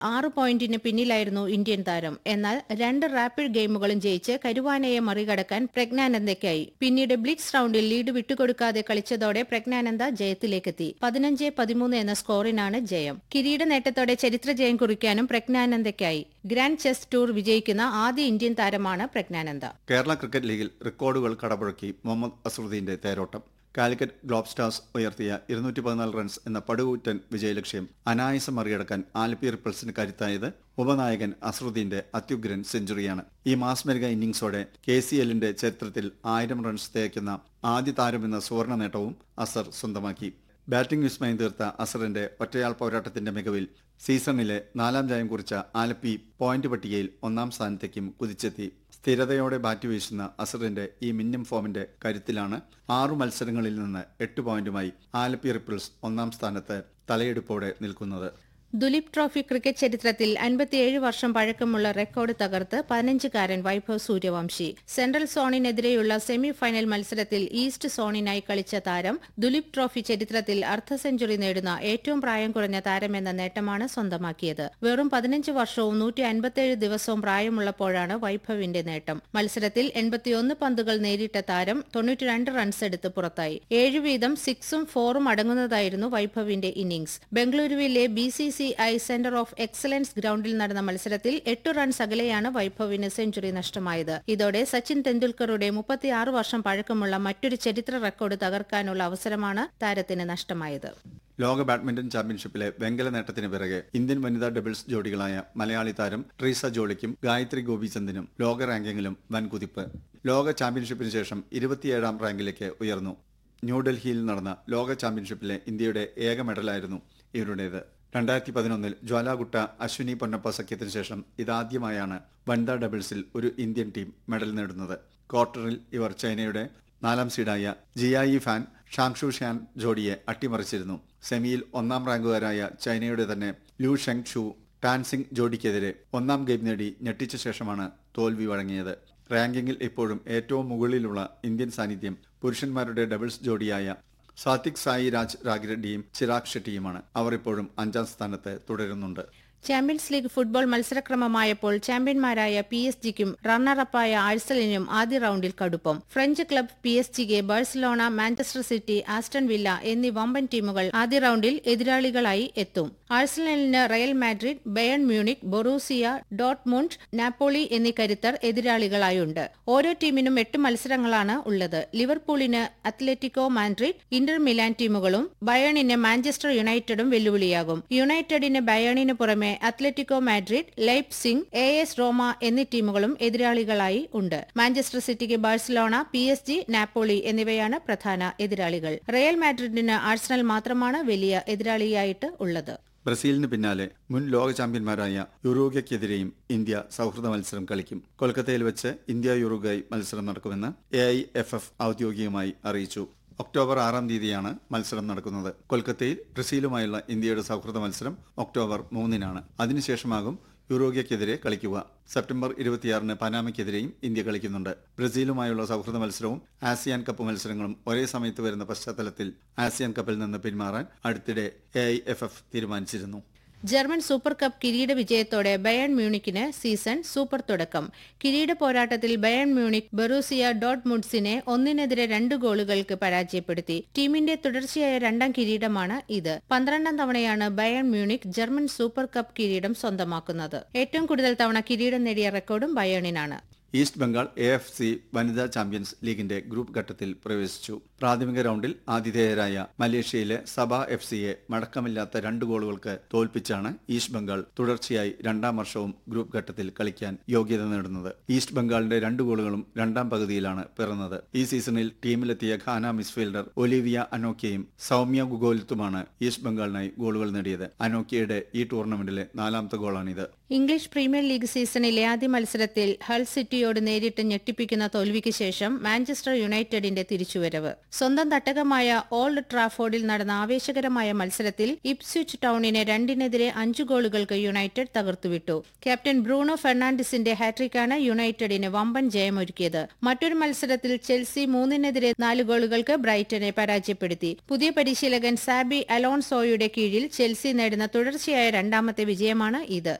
ആറ് പോയിന്റിന് പിന്നിലായിരുന്നു ഇന്ത്യൻ താരം എന്നാൽ രണ്ട് റാപ്പിഡ് ഗെയിമുകളും ജയിച്ച് കരുവാനയെ മറികടക്കാൻ പ്രജ്ഞാനന്ദയ്ക്കായി പിന്നീട് ബ്ലിറ്റ്സ് റൌണ്ടിൽ ലീഡ് വിട്ടുകൊടുക്കാതെ കളിച്ചതോടെ പ്രജ്ഞാനന്ദ ജയത്തിലേക്കെത്തി പതിനഞ്ച് പതിമൂന്ന് എന്ന സ്കോറിനാണ് ജയം കിരീട നേട്ടത്തോടെ ചരിത്ര ജയം കുറിക്കാനും പ്രജ്ഞാനന്ദയ്ക്കായി ഗ്രാൻഡ് ചെസ് ടൂർ വിജയിക്കുന്ന ആദ്യ ഇന്ത്യൻ താരമാണ് പ്രജ്ഞാനന്ദ കേരള ക്രിക്കറ്റ് ലീഗിൽ റെക്കോർഡുകൾ കടപുഴക്കി മുഹമ്മദ് അസറുദ്ദീന്റെ തേരോട്ടം കാലിക്കറ്റ് ഗ്ലോബ് സ്റ്റാർസ് ഉയർത്തിയ ഇരുന്നൂറ്റി പതിനാല് റൺസ് എന്ന പടുകൂറ്റൻ വിജയലക്ഷ്യം അനായാസം മറികടക്കാൻ ആലപ്പി റിപ്പിൾസിന് കരുത്തായത് ഉപനായകൻ അസറുദ്ദീന്റെ അത്യുഗ്രൻ സെഞ്ചുറിയാണ് ഈ മാസ്മരിക ഇന്നിംഗ്സോടെ കെ സി എല്ലിന്റെ ചരിത്രത്തിൽ ആയിരം റൺസ് തേക്കുന്ന ആദ്യ താരമെന്ന സുവർണ നേട്ടവും അസർ സ്വന്തമാക്കി ബാറ്റിംഗ് വിസ്മയം തീർത്ത അസറിന്റെ ഒറ്റയാൾ പോരാട്ടത്തിന്റെ മികവിൽ സീസണിലെ നാലാം ജയം കുറിച്ച ആലപ്പി പോയിന്റ് പട്ടികയിൽ ഒന്നാം സ്ഥാനത്തേക്കും കുതിച്ചെത്തി സ്ഥിരതയോടെ ബാറ്റ് വീശുന്ന അസറിന്റെ ഈ മിന്നം ഫോമിന്റെ കരുത്തിലാണ് ആറു മത്സരങ്ങളിൽ നിന്ന് എട്ട് പോയിന്റുമായി ആലപ്പി റിപ്പിൾസ് ഒന്നാം സ്ഥാനത്ത് തലയെടുപ്പോടെ നിൽക്കുന്നത് ദുലീപ് ട്രോഫി ക്രിക്കറ്റ് ചരിത്രത്തിൽ അൻപത്തിയേഴ് വർഷം പഴക്കമുള്ള റെക്കോർഡ് തകർത്ത് പതിനഞ്ചുകാരൻ വൈഭവ് സൂര്യവംശി സെൻട്രൽ സോണിനെതിരെയുള്ള സെമി ഫൈനൽ മത്സരത്തിൽ ഈസ്റ്റ് സോണിനായി കളിച്ച താരം ദുലീപ് ട്രോഫി ചരിത്രത്തിൽ അർദ്ധ സെഞ്ചുറി നേടുന്ന ഏറ്റവും പ്രായം കുറഞ്ഞ താരമെന്ന നേട്ടമാണ് സ്വന്തമാക്കിയത് വെറും പതിനഞ്ച് വർഷവും നൂറ്റി അൻപത്തിയേഴ് ദിവസവും പ്രായമുള്ളപ്പോഴാണ് വൈഭവിന്റെ നേട്ടം മത്സരത്തിൽ എൺപത്തിയൊന്ന് പന്തുകൾ നേരിട്ട താരം തൊണ്ണൂറ്റിരണ്ട് റൺസ് എടുത്ത് പുറത്തായി ഏഴ് വീതം സിക്സും ഫോറും അടങ്ങുന്നതായിരുന്നു വൈഭവിന്റെ ഇന്നിംഗ്സ് ബംഗളൂരുവിലെ B C C I centre of excellence ഗ്രൌണ്ടിൽ നടന്ന മത്സരത്തിൽ എട്ട് റൺസ് അകലെയാണ് വൈഭവിന് സെഞ്ചുറി നഷ്ടമായത് ഇതോടെ സച്ചിൻ തെണ്ടുൽക്കറുടെ മുപ്പത്തിയാറ് വർഷം പഴക്കമുള്ള മറ്റൊരു ചരിത്ര റെക്കോർഡ് തകർക്കാനുള്ള അവസരമാണ് താരത്തിന് നഷ്ടമായത് ലോക ബാഡ്മിന്റൺ ചാമ്പ്യൻഷിപ്പിലെ വെങ്കല നേട്ടത്തിന് പിറകെ ഇന്ത്യൻ വനിതാ ഡബിൾസ് ജോഡികളായ മലയാളി താരം ട്രീസ ജോളിക്കും ഗായത്രി ഗോപിചന്ദിനും ലോക റാങ്കിങ്ങിലും വൻകുതിപ്പ് ലോക ചാമ്പ്യൻഷിപ്പിന് ശേഷം ഇരുപത്തിയേഴാം റാങ്കിലേക്ക് ഉയർന്നു ന്യൂഡൽഹിയിൽ നടന്ന ലോക ചാമ്പ്യൻഷിപ്പിലെ ഇന്ത്യയുടെ ഏക മെഡലായിരുന്നു ഇവരുടേത് രണ്ടായിരത്തി പതിനൊന്നിൽ ജ്വാലാഗുട്ട അശ്വിനി പൊന്നപ്പ സഖ്യത്തിന് ശേഷം ഇതാദ്യമായാണ് വനിതാ ഡബിൾസിൽ ഒരു ഇന്ത്യൻ ടീം മെഡൽ നേടുന്നത് ക്വാർട്ടറിൽ ഇവർ ചൈനയുടെ നാലാം സീഡായ ജിയായി ഫാൻ ഷാങ്ഷു ഷാൻ ജോഡിയെ അട്ടിമറിച്ചിരുന്നു സെമിയിൽ ഒന്നാം റാങ്കുകാരായ ചൈനയുടെ തന്നെ ലൂ ഷെങ് ഷു ടാൻസിംഗ് ജോഡിക്കെതിരെ ഒന്നാം ഗെയിം നേടി ഞെട്ടിച്ച ശേഷമാണ് തോൽവി വഴങ്ങിയത് റാങ്കിങ്ങിൽ ഇപ്പോഴും ഏറ്റവും മുകളിലുള്ള ഇന്ത്യൻ സാന്നിധ്യം പുരുഷന്മാരുടെ ഡബിൾസ് ജോഡിയായ സാത്വിക് സായി രാജ് രാഗിറെഡ്ഡിയും ചിരാഗ് ഷെട്ടിയുമാണ് അവർ ഇപ്പോഴും അഞ്ചാം സ്ഥാനത്ത് തുടരുന്നുണ്ട് ചാമ്പ്യൻസ് ലീഗ് ഫുട്ബോൾ മത്സരക്രമമായപ്പോൾ ചാമ്പ്യന്മാരായ പി എസ് ജിക്കും റണ്ണറപ്പായ ആഴ്സലിനും ആദ്യ റൌണ്ടിൽ കടുപ്പം ഫ്രഞ്ച് ക്ലബ് പി എസ് ജിക്ക് Barcelona Manchester City Aston Villa എന്നീ വമ്പൻ ടീമുകൾ ആദ്യ റൌണ്ടിൽ എതിരാളികളായി എത്തും ആഴ്സണലിന് Real Madrid Bayern Munich Borussia Dortmund Napoli എന്നീ കരുത്തർ എതിരാളികളായുണ്ട് ഓരോ ടീമിനും എട്ട് മത്സരങ്ങളാണ് ഉള്ളത് ലിവർപൂളിന് അത്ലറ്റിക്കോ മാഡ്രിഡ് ഇന്റർ മിലാൻ ടീമുകളും ബയണിന് മാഞ്ചസ്റ്റർ യുണൈറ്റഡും വെല്ലുവിളിയാകും യുണൈറ്റഡിന് ബയണിന് പുറമെ Atletico Madrid Leipzig A S Roma എന്നീ ടീമുകളും എതിരാളികളായി ഉണ്ട് മാഞ്ചസ്റ്റർ സിറ്റിക്ക് Barcelona P S G Napoli എന്നിവയാണ് പ്രധാന എതിരാളികൾ റയൽ മാഡ്രിഡിന് ആഴ്സണൽ മാത്രമാണ് വലിയ എതിരാളിയായിട്ട് ഉള്ളത് ബ്രസീലിന് പിന്നാലെ മുൻ ലോക ചാമ്പ്യന്മാരായ യുറൂഗയ്ക്കെതിരെയും ഇന്ത്യ സൗഹൃദ മത്സരം കളിക്കും കൊൽക്കത്തയിൽ വെച്ച് ഇന്ത്യ യുറുഗായ് മത്സരം നടക്കുമെന്ന് എ ഐ എഫ് എഫ് ഔദ്യോഗികമായി അറിയിച്ചു ഒക്ടോബർ ആറാം തീയതിയാണ് മത്സരം നടക്കുന്നത് കൊൽക്കത്തയിൽ ബ്രസീലുമായുള്ള ഇന്ത്യയുടെ സൗഹൃദ മത്സരം ഒക്ടോബർ മൂന്നിനാണ് അതിനുശേഷമാകും യുറോഗ്യക്കെതിരെ കളിക്കുക സെപ്റ്റംബർ ഇരുപത്തിയാറിന് പനാമയ്ക്കെതിരെയും ഇന്ത്യ കളിക്കുന്നുണ്ട് ബ്രസീലുമായുള്ള സൗഹൃദ മത്സരവും ആസിയാൻ കപ്പ് മത്സരങ്ങളും ഒരേ സമയത്ത് വരുന്ന പശ്ചാത്തലത്തിൽ ആസിയാൻ കപ്പിൽ നിന്ന് പിന്മാറാൻ അടുത്തിടെ എ ഐ എഫ് എഫ് തീരുമാനിച്ചിരുന്നു ജർമ്മൻ സൂപ്പർ കപ്പ് കിരീട വിജയത്തോടെ ബയൺ മ്യൂണിക്കിന് സീസൺ സൂപ്പർ തുടക്കം കിരീട പോരാട്ടത്തിൽ ബയൺ മ്യൂണിക് ബെറൂസിയ ഡോട്ട് മുഡ്സിനെ ഒന്നിനെതിരെ രണ്ട് ഗോളുകൾക്ക് പരാജയപ്പെടുത്തി ടീമിന്റെ തുടർച്ചയായ രണ്ടാം കിരീടമാണ് ഇത് പന്ത്രണ്ടാം തവണയാണ് Bayern Munich German super cup കിരീടം സ്വന്തമാക്കുന്നത് ഏറ്റവും കൂടുതൽ തവണ കിരീടം നേടിയ റെക്കോർഡും ബയണിനാണ് East Bengal A F C വനിതാ ചാമ്പ്യൻസ് ലീഗിന്റെ ഗ്രൂപ്പ് ഘട്ടത്തിൽ പ്രവേശിച്ചു പ്രാഥമിക റൗണ്ടിൽ ആതിഥേയരായ മലേഷ്യയിലെ സബ എഫ് സിയെ മടക്കമില്ലാത്ത രണ്ട് ഗോളുകൾക്ക് തോൽപ്പിച്ചാണ് ഈസ്റ്റ് ബംഗാൾ തുടർച്ചയായി രണ്ടാം വർഷവും ഗ്രൂപ്പ് ഘട്ടത്തിൽ കളിക്കാൻ യോഗ്യത നേടുന്നത് ഈസ്റ്റ് ബംഗാളിന്റെ രണ്ട് ഗോളുകളും രണ്ടാം പകുതിയിലാണ് പിറന്നത് ഈ സീസണിൽ ടീമിലെത്തിയ ഖാന മിസ്ഫീൽഡർ ഒലിവിയ അനോക്കിയയും സൗമ്യ ഗുഗോലിത്തുമാണ് ഈസ്റ്റ് ബംഗാളിനായി ഗോളുകൾ നേടിയത് അനോക്കിയയുടെ ഈ ടൂർണമെന്റിലെ നാലാമത്തെ ഗോളാണിത് ഇംഗ്ലീഷ് പ്രീമിയർ ലീഗ് സീസണിലെ ആദ്യ മത്സരത്തിൽ ഹൾ സിറ്റി എതിരാളിയോട് നേരിട്ട് ഞെട്ടിപ്പിക്കുന്ന തോൽവിക്ക് ശേഷം മാഞ്ചസ്റ്റർ യുണൈറ്റഡിന്റെ തിരിച്ചുവരവ് സ്വന്തം തട്ടകമായ ഓൾഡ് ട്രാഫോർഡിൽ നടന്ന ആവേശകരമായ മത്സരത്തിൽ ഇപ്സ്വിച്ച് ടൌണിനെ രണ്ടിനെതിരെ അഞ്ചു ഗോളുകൾക്ക് യുണൈറ്റഡ് തകർത്തുവിട്ടു ക്യാപ്റ്റൻ ബ്രൂണോ ഫെർണാണ്ടിസിന്റെ ഹാട്രിക്കാണ് യുണൈറ്റഡിന് വമ്പൻ ജയമൊരുക്കിയത് മറ്റൊരു മത്സരത്തിൽ ചെൽസി മൂന്നിനെതിരെ നാല് ഗോളുകൾക്ക് ബ്രൈറ്റനെ പരാജയപ്പെടുത്തി പുതിയ പരിശീലകൻ സാബി അലോൺസോയുടെ കീഴിൽ ചെൽസി നേടുന്ന തുടർച്ചയായ രണ്ടാമത്തെ വിജയമാണ് ഇത്